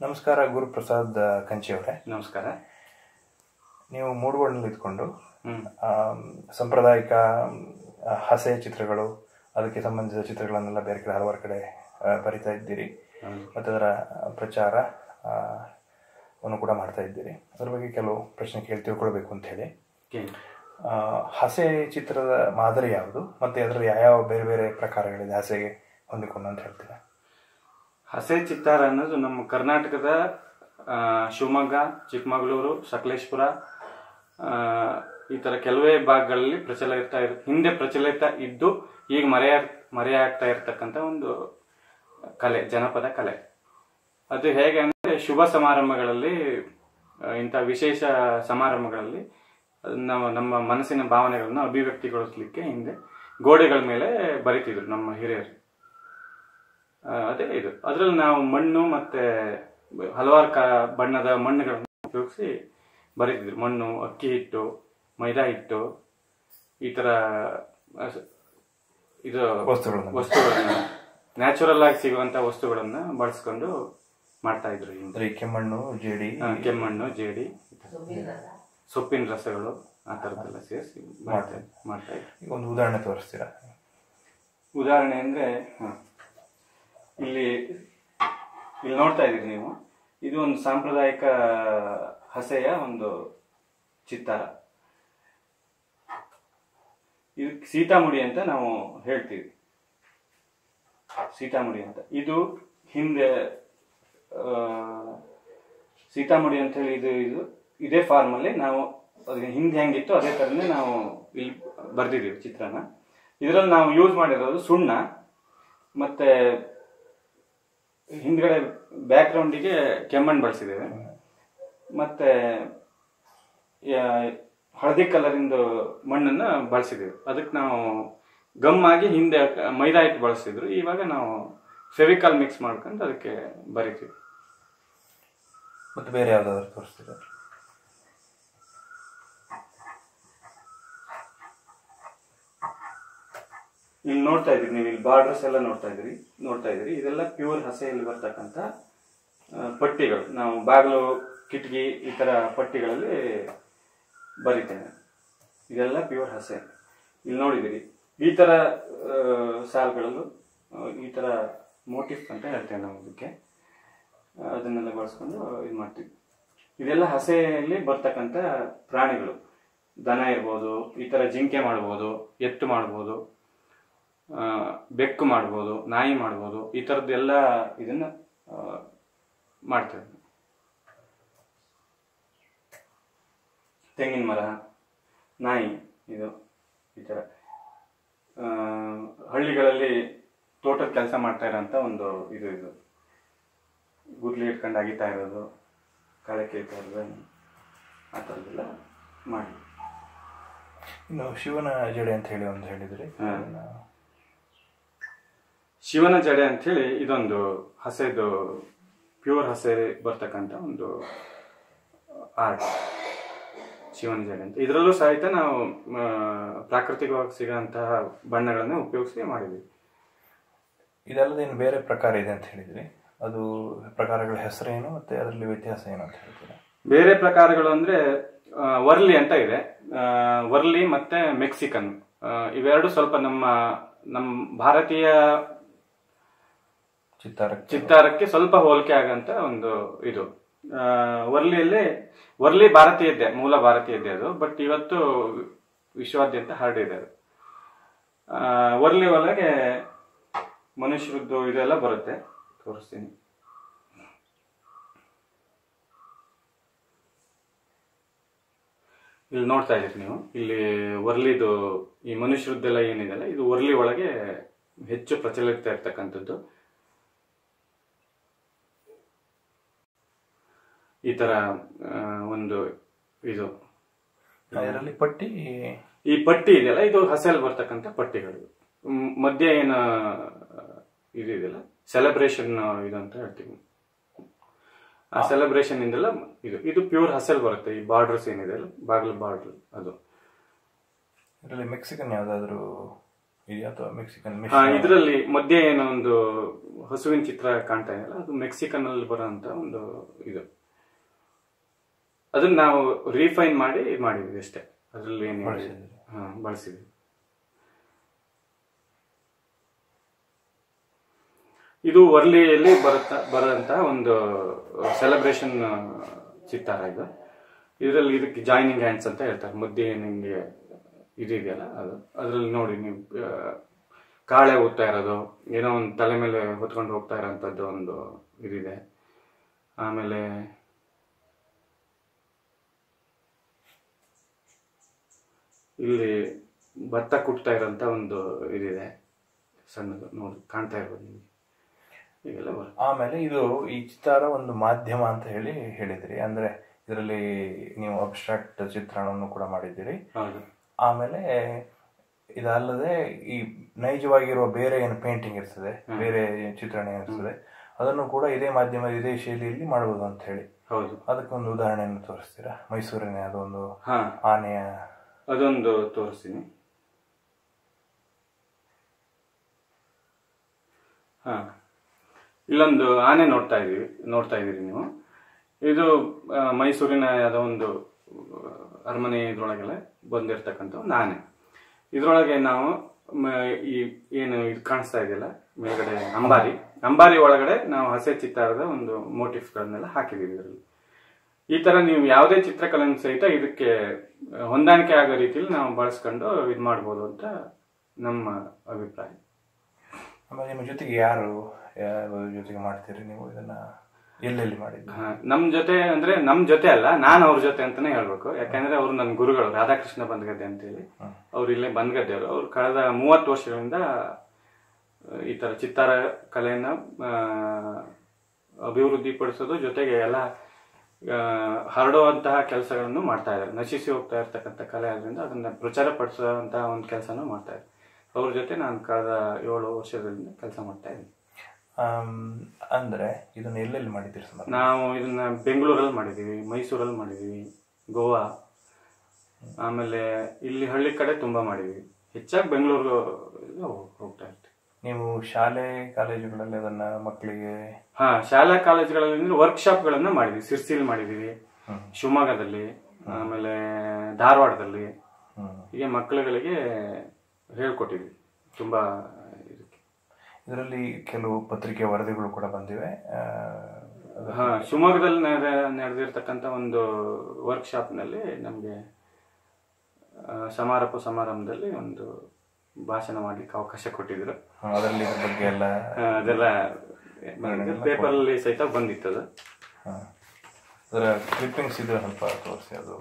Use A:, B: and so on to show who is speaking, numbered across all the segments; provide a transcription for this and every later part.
A: ನಮಸ್ಕಾರ ಗುರುಪ್ರಸಾದ್ ಕಂಚಿ ಅವರೇ
B: ನಮಸ್ಕಾರ
A: ನೀವು ಮೂಡುಗೋಡಿನಲ್ಲಿ ಇದ್ಕೊಂಡು
B: ಹ್ಮ್.
A: ಆಮ್, ಸಾಂಪ್ರದಾಯಿಕ ಆ, ಹಸೆ ಚಿತ್ರಗಳು ಅದಕ್ಕೆ ಸಂಬಂಧಿಸಿದ ಚಿತ್ರಗಳನ್ನೆಲ್ಲ ಬೇರೆ ಕಡೆ ಹಲವಾರು ಕಡೆ ಆ, ಬರಿತಾ ಇದ್ದೀರಿ ಮತ್ತು ಅದರ ಪ್ರಚಾರ ಆ, ವನ್ನು ಕೂಡ ಮಾಡ್ತಾ ಇದ್ದೀರಿ ಅದ್ರ ಬಗ್ಗೆ ಕೆಲವು ಪ್ರಶ್ನೆ ಕೇಳಿ ತಿಳ್ಕೊಳ್ಬೇಕು ಅಂತ ಹೇಳಿ
B: ಕೇಳಿ
A: ಆ, ಹಸೆ ಚಿತ್ರದ ಮಾದರಿ ಯಾವುದು ಮತ್ತು ಅದರಲ್ಲಿ ಯಾವ್ಯಾವ ಬೇರೆ ಬೇರೆ ಪ್ರಕಾರಗಳಿದೆ ಹಸೆಗೆ ಹೊಂದಿಕೊಂಡು ಅಂತ ಹೇಳ್ತೀರಾ
B: ಹಸೆ ಚಿತ್ತಾರ ಅನ್ನೋದು ನಮ್ಮ ಕರ್ನಾಟಕದ ಆ, ಶಿವಮೊಗ್ಗ ಚಿಕ್ಕಮಗಳೂರು ಸಕಲೇಶ್ಪುರ ಆ, ಈ ತರ ಕೆಲವೇ ಭಾಗಗಳಲ್ಲಿ ಪ್ರಚಲಿತ ಇರ್ ಹಿಂದೆ ಪ್ರಚಲಿತ ಇದ್ದು ಈಗ ಮರೆಯ ಮರೆಯಾಗ್ತಾ ಇರತಕ್ಕಂಥ ಒಂದು ಕಲೆ ಜನಪದ ಕಲೆ ಅದು ಹೇಗೆ ಅಂದ್ರೆ ಶುಭ ಸಮಾರಂಭಗಳಲ್ಲಿ ಆ, ಇಂಥ ವಿಶೇಷ ಸಮಾರಂಭಗಳಲ್ಲಿ ನಾವು ನಮ್ಮ ಮನಸ್ಸಿನ ಭಾವನೆಗಳನ್ನ ಅಭಿವ್ಯಕ್ತಿಗೊಳಿಸ್ಲಿಕ್ಕೆ ಹಿಂದೆ ಗೋಡೆಗಳ ಮೇಲೆ ಬರಿತಿದ್ರು ನಮ್ಮ ಹಿರಿಯರು ಆ, ಅದೇ ಇದು ಅದರಲ್ಲಿ ನಾವು ಮಣ್ಣು ಮತ್ತೆ ಹಲವಾರು ಕ ಬಣ್ಣದ ಮಣ್ಣುಗಳನ್ನು ಉಪಯೋಗಿಸಿ ಬರೀತಿದ್ರು ಮಣ್ಣು ಅಕ್ಕಿ ಹಿಟ್ಟು ಮೈದಾ ಹಿಟ್ಟು ಈ ತರ ಆ, ಸ- ಇದು
A: ವಸ್ತುಗಳನ್ನು.
B: ವಸ್ತುಗಳನ್ನ ನ್ಯಾಚುರಲ್ ಆಗಿ ಸಿಗುವಂತ ವಸ್ತುಗಳನ್ನ ಬಳಸ್ಕೊಂಡು ಮಾಡ್ತಾ ಇದ್ರು ಹಿಂದೆ
A: ಅಂದರೆ ಕೆಮ್ಮಣ್ಣು ಜೇಡಿ
B: ಆ, ಕೆಮ್ಮಣ್ಣು ಜೇಡಿ ಸೊಪ್ಪಿನ ರಸಗಳು ಆ ತರದ್ದೆಲ್ಲ ಸೇರಿಸಿ ಮಾಡ್ತಾ ಮಾಡ್ತಾ ಇದ್ರು
A: ಈಗ ಒಂದು ಉದಾಹರಣೆ ತೋರಿಸ್ತೀರಾ
B: ಉದಾಹರಣೆ ಅಂದ್ರೆ ಹ. ಇಲ್ಲಿ ಇಲ್ಲಿ ನೋಡ್ತಾ ಇದ್ದೀರಿ ನೀವು ಇದು ಒಂದು ಸಾಂಪ್ರದಾಯಿಕ ಹಸೆಯ ಒಂದು ಚಿತ್ತಾರ ಇದು ಸೀತಾಮುಡಿ ಅಂತ ನಾವು ಹೇಳ್ತೀವಿ ಸೀತಾಮುಡಿ ಅಂತ ಇದು ಹಿಂದೆ ಆ, ಸೀತಾಮುಡಿ ಅಂತ ಹೇಳಿ ಇದು ಇದು ಇದೇ ಫಾರ್ಮ್ ಅಲ್ಲಿ ನಾವು ಅದ್ಕೆ ಹಿಂದೆ ಹೆಂಗಿತ್ತು ಅದೇ ತರನೇ ನಾವು ಇಲ್ಲಿ ಬರ್ದಿದೀವಿ ಚಿತ್ರನ ಇದರಲ್ಲಿ ನಾವು ಯೂಸ್ ಮಾಡಿರೋದು ಸುಣ್ಣ ಮತ್ತೆ ಹಿಂದ್ಗಡೆ ಬ್ಯಾಕ್ ಗ್ರೌಂಡಿಗೆ ಕೆಮ್ಮಣ್ಣು ಬಳಸಿದ್ದೇವೆ ಮತ್ತೆ ಯಾ- ಹಳದಿ ಕಲರಿಂದು ಮಣ್ಣನ್ನ ಬಳಸಿದ್ದೇವೆ ಅದಕ್ಕೆ ನಾವು ಗಮ್ ಆಗಿ ಹಿಂದೆ ಮೈದಾ ಹಿಟ್ಟು ಬಳಸ್ತಿದ್ರು ಇವಾಗ ನಾವು ಫೆವಿಕಾಲ್ ಮಿಕ್ಸ್ ಮಾಡ್ಕೊಂಡು ಅದಕ್ಕೆ ಬರಿತೀವಿ
A: ಮತ್ತು ಬೇರೆ ಯಾವುದಾದ್ರು ತೋರಿಸ್ತೀರಾ
B: ಇಲ್ಲಿ ನೋಡ್ತಾ ಇದ್ದೀರಿ ನೀವು ಇಲ್ಲಿ ಬಾರ್ಡರ್ಸ್ ಎಲ್ಲ ನೋಡ್ತಾ ಇದ್ದೀರಿ ನೋಡ್ತಾ ಇದ್ದೀರಿ ಇದೆಲ್ಲ ಪ್ಯೂರ್ ಹಸೆಯಲ್ಲಿ ಬರ್ತಕ್ಕಂಥ ಆ, ಪಟ್ಟಿಗಳು ನಾವು ಬಾಗಿಲು ಕಿಟಕಿ ಈ ತರ ಪಟ್ಟಿಗಳಲ್ಲಿ ಬರಿತೇನೆ ಇದೆಲ್ಲ ಪ್ಯೂರ್ ಹಸೆ ಇಲ್ಲಿ ನೋಡಿದಿರಿ ಈ ತರ ಆ, ಸಾಲ್ಗಳಲ್ಲೂ ಆ, ಈ ತರ ಮೋಟಿಫ್ ಅಂತ ಹೇಳ್ತೇವೆ ನಾವು ಇದಕ್ಕೆ ಆ, ಅದನ್ನೆಲ್ಲ ಬಳಸ್ಕೊಂಡು ಇದು ಮಾಡ್ತೀವಿ ಇದೆಲ್ಲ ಹಸೆಯಲ್ಲಿ ಬರ್ತಕ್ಕಂಥ ಪ್ರಾಣಿಗಳು ದನ ಇರ್ಬೋದು ಈ ತರ ಜಿಂಕೆ ಮಾಡ್ಬೋದು ಎತ್ತು ಮಾಡ್ಬೋದು ಆ, ಬೆಕ್ಕು ಮಾಡ್ಬೋದು ನಾಯಿ ಮಾಡ್ಬೋದು ಈ ಥರದ್ದೆಲ್ಲ ಇದನ್ನ ಆ, ಮಾಡ್ತೇವೆ ತೆಂಗಿನ ಮರ ನಾಯಿ ಇದು ಈ ಥರ ಆ, ಹಳ್ಳಿಗಳಲ್ಲಿ ತೋಟದ ಕೆಲಸ ಮಾಡ್ತಾ ಇರೋಂಥ ಒಂದು ಇದು ಇದು ಗುದ್ಲಿ ಇಟ್ಕೊಂಡು ಅಗಿತಾ ಇರೋದು ಕಳೆ ಕೀಳ್ತಾ ಇರೋದು ಆ ಥರದ್ದೆಲ್ಲ ಮಾಡಿ
A: ಇನ್ನು ಶಿವನ ಜಡೆ ಅಂತ ಹೇಳಿ ಒಂದು ಹೇಳಿದ್ರಿ
B: ಹಾ.
A: ಅದನ್ನ
B: ಶಿವನ ಜಡೆ ಅಂತ ಹೇಳಿ ಇದೊಂದು ಹಸೆದು ಪ್ಯೂರ್ ಹಸೆ ಬರ್ತಕ್ಕಂಥ ಒಂದು ಆರ್ಟ್ ಶಿವನ ಜಡೆ ಅಂತ ಇದರಲ್ಲೂ ಸಹಿತ ನಾವು ಆ, ಪ್ರಾಕೃತಿಕವಾಗಿ ಸಿಗೋಂತಹ ಬಣ್ಣಗಳನ್ನೇ ಉಪಯೋಗಿಸಿ ಮಾಡಿದ್ವಿ
A: ಇದಲ್ಲದೆ ಇನ್ನು ಬೇರೆ ಪ್ರಕಾರ ಇದೆ ಅಂತ ಹೇಳಿದ್ರಿ ಅದು ಪ್ರಕಾರಗಳ ಹೆಸರೇನು ಮತ್ತೆ ಅದರಲ್ಲಿ ವ್ಯತ್ಯಾಸ ಏನು ಅಂತ ಹೇಳ್ತೀರಾ
B: ಬೇರೆ ಪ್ರಕಾರಗಳು ಅಂದ್ರೆ ಆ, ವರ್ಲಿ ಅಂತ ಇದೆ ಆ, ವರ್ಲಿ ಮತ್ತೆ ಮೆಕ್ಸಿಕನ್ ಆ, ಇವೆರಡು ಸ್ವಲ್ಪ ನಮ್ಮ ನಮ್ಮ ಭಾರತೀಯ
A: ಚಿತ್ತಾರ
B: ಚಿತ್ತಾರಕ್ಕೆ ಸ್ವಲ್ಪ ಹೋಲಿಕೆ ಆಗಂತ ಒಂದು ಇದು ಆ, ವರ್ಲಿಯಲ್ಲಿ ವರ್ಲಿ ಭಾರತೀಯದ್ದೇ ಮೂಲ ಭಾರತೀಯದ್ದೇ ಅದು ಬಟ್ ಇವತ್ತು ವಿಶ್ವಾದ್ಯಂತ ಹರಡಿದೆ ಅದು ಆ, ವರ್ಲಿ ಒಳಗೆ ಮನುಷ್ಯರದ್ದು ಇದೆಲ್ಲ ಬರುತ್ತೆ ತೋರಿಸ್ತೀನಿ ಇಲ್ಲಿ ನೋಡ್ತಾ ಇದ್ದೀರಿ ನೀವು ಇಲ್ಲಿ ವರ್ಲಿದು ಈ ಮನುಷ್ಯರದ್ದೆಲ್ಲ ಏನಿದೆಲ್ಲ ಇದು ವರ್ಲಿ ಒಳಗೆ ಹೆಚ್ಚು ಪ್ರಚಲಿತ ಇರ್ತಕ್ಕಂಥದ್ದು ಈ ತರ ಆ, ಒಂದು ಇದು
A: ಅದರಲ್ಲಿ ಪಟ್ಟಿ
B: ಈ ಪಟ್ಟಿ ಇದೆಯಲ್ಲ ಇದು ಹಸೆಯಲ್ಲಿ ಬರ್ತಕ್ಕಂಥ ಪಟ್ಟಿಗಳು ಮ್, ಮಧ್ಯೆ ಏನು ಇದು ಇದೆಯಲ್ಲ ಸೆಲೆಬ್ರೇಷನ್ ಇದು ಅಂತ ಹೇಳ್ತೀವಿ ಆ ಸೆಲೆಬ್ರೇಷನ್ ಇಂದೆಲ್ಲ ಇದು ಇದು ಪ್ಯೂರ್ ಹಸೆಲ್ ಬರುತ್ತೆ ಈ ಬಾರ್ಡರ್ಸ್ ಏನಿದೆ ಅಲ್ಲ ಬಾಗಿಲು ಬಾರ್ಡರ್ ಅದು
A: ಇದರಲ್ಲಿ ಮೆಕ್ಸಿಕನ್ ಯಾವುದಾದ್ರೂ ಇದೆಯಾ ಅಥವಾ ಮೆಕ್ಸಿಕನ್
B: ಹಾ ಇದರಲ್ಲಿ ಮಧ್ಯೆ ಏನೋ ಒಂದು ಹಸುವಿನ ಚಿತ್ರ ಕಾಣ್ತಾ ಇದೆಯಲ್ಲ ಅದು ಮೆಕ್ಸಿಕನ್ ಅಲ್ಲಿ ಬರೋಂತ ಒಂದು ಇದು ಅದನ್ನ ನಾವು ರೀಫೈನ್ ಮಾಡಿ ಇದ್ ಮಾಡಿದ್ವಿ ಅಷ್ಟೇ ಅದ್ರಲ್ಲಿ ಏನು
A: ಬಳಸಿದ್ದೀರಿ.
B: ಹಾ ಬಳಸಿದ್ವಿ ಇದು ವರ್ಲಿಯಲ್ಲಿ ಬರುತ್ತ ಬರೋಂತ ಒಂದು ಸೆಲೆಬ್ರೇಷನ್ ಚಿತ್ತಾರ ಇದು ಇದರಲ್ಲಿ ಇದಕ್ಕೆ ಜಾಯ್ನಿಂಗ್ ಹ್ಯಾಂಡ್ಸ್ ಅಂತ ಹೇಳ್ತಾರೆ ಮಧ್ಯೆ ನಿಮಗೆ ಇದೆಯಲ್ಲ ಅದು ಅದರಲ್ಲಿ ನೋಡಿ ನೀವು ಆ, ಕಾಳೆ ಓದ್ತಾ ಇರೋದು ಏನೋ ಒಂದು ತಲೆ ಮೇಲೆ ಹೊತ್ಕೊಂಡು ಹೋಗ್ತಾ ಇರೋಂಥದ್ದು ಒಂದು ಇದಿದೆ ಆಮೇಲೆ ಇಲ್ಲಿ ಭತ್ತ ಕುಟ್ತಾ ಇರೋಂಥ ಒಂದು ಇದಿದೆ ಸಣ್ಣದು ನೋಡಿ ಕಾಣ್ತಾ ಇರ್ಬೋದು ನಿಮಗೆ ಈಗೆಲ್ಲ ಬರುತ್ತೆ
A: ಆಮೇಲೆ ಇದು ಈ ಚಿತ್ತಾರ ಒಂದು ಮಾಧ್ಯಮ ಅಂತ ಹೇಳಿ ಹೇಳಿದ್ರಿ ಅಂದ್ರೆ ಇದರಲ್ಲಿ ನೀವು ಅಬ್ಸ್ಟ್ರಾಕ್ಟ್ ಚಿತ್ರಣವನ್ನು ಕೂಡ ಮಾಡಿದ್ದೀರಿ
B: ಹೌದು
A: ಆಮೇಲೆ ಇದಲ್ಲದೆ ಈ ನೈಜವಾಗಿರುವ ಬೇರೆ ಏನು ಪೇಂಟಿಂಗ್ ಇರ್ತದೆ ಬೇರೆ ಚಿತ್ರಣ ಇರ್ತದೆ ಅದನ್ನು ಕೂಡ ಇದೇ ಮಾಧ್ಯಮ ಇದೇ ಶೈಲಿಯಲ್ಲಿ ಮಾಡಬಹುದು ಅಂತ ಹೇಳಿ
B: ಹೌದು
A: ಅದಕ್ಕೊಂದು ಉದಾಹರಣೆಯನ್ನು ತೋರಿಸ್ತೀರಾ ಮೈಸೂರಿನ ಅದೊಂದು
B: ಹಾ
A: ಆನೆಯ
B: ಅದೊಂದು ತೋರಿಸ್ತೀನಿ ಹಾ ಇಲ್ಲೊಂದು ಆನೆ ನೋಡ್ತಾ ಇದೀವಿ ನೋಡ್ತಾ ಇದೀರಿ ನೀವು ಇದು ಆ, ಮೈಸೂರಿನ ಯಾವುದೋ ಒಂದು ಆ, ಅರಮನೆ ಇದ್ರೊಳಗೆಲ್ಲ ಬಂದಿರತಕ್ಕಂಥ ಒಂದು ಆನೆ ಇದ್ರೊಳಗೆ ನಾವು ಮ- ಈ ಏನು ಇದು ಕಾಣಿಸ್ತಾ ಇದೆಯಲ್ಲ ಮೇಲ್ಗಡೆ ಅಂಬಾರಿ ಅಂಬಾರಿ ಒಳಗಡೆ ನಾವು ಹಸೆ ಚಿತ್ತಾರದ ಒಂದು ಮೋಟಿಫ್ಗಳನ್ನೆಲ್ಲ ಹಾಕಿದೀವಿ ಇದರಲ್ಲಿ ಈ ತರ ನೀವು ಯಾವುದೇ ಚಿತ್ರಕಲೆಯನ್ನು ಸಹಿತ ಇದಕ್ಕೆ ಹೊಂದಾಣಿಕೆ ಆಗೋ ರೀತಿಯಲ್ಲಿ ನಾವು ಬಳಸ್ಕೊಂಡು ಇದು ಮಾಡ್ಬೋದು ಅಂತ ನಮ್ಮ ಅಭಿಪ್ರಾಯ
A: ಆಮೇಲೆ ನಿಮ್ಮ ಜೊತೆಗೆ ಯಾರು ಯಾರ ಜೊತೆಗೆ ಮಾಡ್ತೀರಿ ನೀವು ಇದನ್ನ ಎಲ್ಲೆಲ್ಲಿ ಮಾಡಿದ್ದು
B: ಹಾ, ನಮ್ ಜೊತೆ ಅಂದ್ರೆ ನಮ್ ಜೊತೆ ಅಲ್ಲ ನಾನ್ ಅವ್ರ ಜೊತೆ ಅಂತಾನೆ ಹೇಳ್ಬೇಕು ಯಾಕಂದ್ರೆ ಅವ್ರು ನನ್ನ ಗುರುಗಳು ರಾಧಾಕೃಷ್ಣ ಬಂದ್ಗದ್ದೆ ಅಂತೇಳಿ ಅವ್ರು ಇಲ್ಲೇ ಬಂದ್ಗದ್ದೆಯವರು ಅವ್ರು ಕಳೆದ ಮೂವತ್ತು ವರ್ಷಗಳಿಂದ ಆ, ಈ ತರ ಚಿತ್ತಾರ ಕಲೆಯನ್ನ ಆ, ಅಭಿವೃದ್ಧಿ ಪಡಿಸೋದು ಜೊತೆಗೆ ಎಲ್ಲ ಆ, ಹರಡುವಂತಹ ಕೆಲಸಗಳನ್ನು ಮಾಡ್ತಾ ಇದ್ದಾರೆ ನಶಿಸಿ ಹೋಗ್ತಾ ಇರ್ತಕ್ಕಂಥ ಕಲೆ ಆದ್ರಿಂದ ಅದನ್ನ ಪ್ರಚಾರ ಪಡಿಸುವಂತಹ ಒಂದು ಕೆಲಸನೂ ಮಾಡ್ತಾ ಇದ್ದಾರೆ ಅವ್ರ ಜೊತೆ ನಾನು ಕಳೆದ ಏಳು ವರ್ಷದಿಂದ ಕೆಲಸ ಮಾಡ್ತಾ ಇದ್ದೀನಿ
A: ಆಮ್, ಅಂದ್ರೆ ಇದನ್ನ ಎಲ್ಲೆಲ್ಲಿ ಮಾಡಿದ್ದೀರಿ ಸುಮಾರು
B: ನಾವು ಇದನ್ನ ಬೆಂಗಳೂರಲ್ಲಿ ಮಾಡಿದೀವಿ ಮೈಸೂರಲ್ಲಿ ಮಾಡಿದೀವಿ ಗೋವಾ ಆಮೇಲೆ ಇಲ್ಲಿ ಹಳ್ಳಿ ಕಡೆ ತುಂಬಾ ಮಾಡಿದೀವಿ ಹೆಚ್ಚಾಗಿ ಬೆಂಗಳೂರು ಹೋಗ್ತಾ ಇರ್ತೀವಿ
A: ನೀವು ಶಾಲೆ ಕಾಲೇಜುಗಳಲ್ಲಿ ಅದನ್ನ ಮಕ್ಕಳಿಗೆ
B: ಹಾ ಶಾಲಾ ಕಾಲೇಜುಗಳಲ್ಲಿ ವರ್ಕ್ಶಾಪ್ ಗಳನ್ನ ಮಾಡಿದೀವಿ ಸಿರ್ಸಿಲ್ ಮಾಡಿದೀವಿ ಶಿವಮೊಗ್ಗದಲ್ಲಿ ಆಮೇಲೆ ಧಾರವಾಡದಲ್ಲಿ
A: ಹ್ಮ್.
B: ಹೀಗೆ ಮಕ್ಕಳುಗಳಿಗೆ ಹೇಳ್ಕೊಟ್ಟಿದ್ವಿ ತುಂಬಾ ಇದಕ್ಕೆ
A: ಇದರಲ್ಲಿ ಕೆಲವು ಪತ್ರಿಕೆ ವರದಿಗಳು ಕೂಡ ಬಂದಿವೆ ಆ, ಅದು-
B: ಹಾ ಶಿವಮೊಗ್ಗದಲ್ಲಿ ನೆರೆ- ನಡೆದಿರ್ತಕ್ಕಂಥ ಒಂದು ವರ್ಕ್ಶಾಪ್ ನಲ್ಲಿ ನಮಗೆ ಸಮಾರೋಪ ಸಮಾರಂಭದಲ್ಲಿ ಒಂದು ಭಾಷಣ ಮಾಡ್ಲಿಕ್ಕೆ ಅವಕಾಶ ಕೊಟ್ಟಿದ್ರು
A: ಹಾ, ಅದರಲ್ಲಿ ಇದ್ರ ಬಗ್ಗೆ ಎಲ್ಲ
B: ಆ, ಅದೆಲ್ಲ ಪೇಪರ್ ಅಲ್ಲಿ ಸಹಿತ ಬಂದಿತ್ತು ಅದು
A: ಹಾ. ಅದರ ಕ್ಲಿಪ್ಪಿಂಗ್ಸ್ ಇದು ಸ್ವಲ್ಪ ತೋರಿಸಿ ಅದು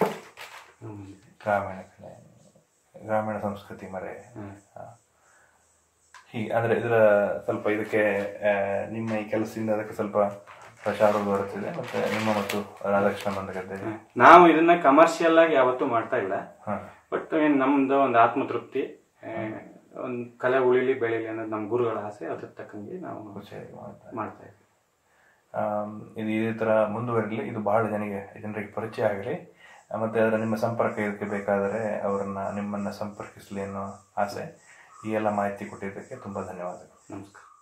A: ಗ್ರಾಮೀಣ ಕಲೆ ಗ್ರಾಮೀಣ ಸಂಸ್ಕೃತಿ ಮರೆ ಹಾ. ಹೀಗೆ ಅಂದ್ರೆ ಇದರ ಸ್ವಲ್ಪ ಇದಕ್ಕೆ ಆ, ನಿಮ್ಮ ಈ ಕೆಲಸದಿಂದ ಅದಕ್ಕೆ ಸ್ವಲ್ಪ ಪ್ರಚಾರ ಬರುತ್ತಿದೆ ಮತ್ತೆ ನಿಮ್ಮ ಮತ್ತು ರಾಧಾಕೃಷ್ಣ ಬಂದಗದ್ದೆ
B: ನಾವು ಇದನ್ನ ಕಮರ್ಷಿಯಲ್ ಆಗಿ ಯಾವತ್ತೂ ಮಾಡ್ತಾ ಇಲ್ಲ
A: ಹಾ
B: ಬಟ್ ಏನ್ ನಮ್ದು ಒಂದು ಆತ್ಮತೃಪ್ತಿ ಒಂದು ಕಲೆ ಉಳಿಲಿ ಬೆಳಿಲಿ ಅನ್ನೋದು ನಮ್ಮ ಗುರುಗಳ ಆಸೆ ಅದ್ರ ತಕ್ಕಂಗೆ ನಾವು
A: ಖುಷಿಯಾಗಿ ಮಾಡ್ತಾರೆ
B: ಮಾಡ್ತಾ ಇದ್ವಿ
A: ಆಮ್, ಇದು ಇದೇ ಥರ ಮುಂದುವರಿಲಿ ಇದು ಬಹಳ ಜನಿಗೆ ಜನರಿಗೆ ಪರಿಚಯ ಆಗಲಿ ಮತ್ತು ಅದರ ನಿಮ್ಮ ಸಂಪರ್ಕ ಇದಕ್ಕೆ ಬೇಕಾದರೆ ಅವರನ್ನ ನಿಮ್ಮನ್ನು ಸಂಪರ್ಕಿಸಲಿ ಅನ್ನೋ ಆಸೆ ಈ ಎಲ್ಲ ಮಾಹಿತಿ ಕೊಟ್ಟಿದ್ದಕ್ಕೆ ತುಂಬ ಧನ್ಯವಾದಗಳು
B: ನಮಸ್ಕಾರ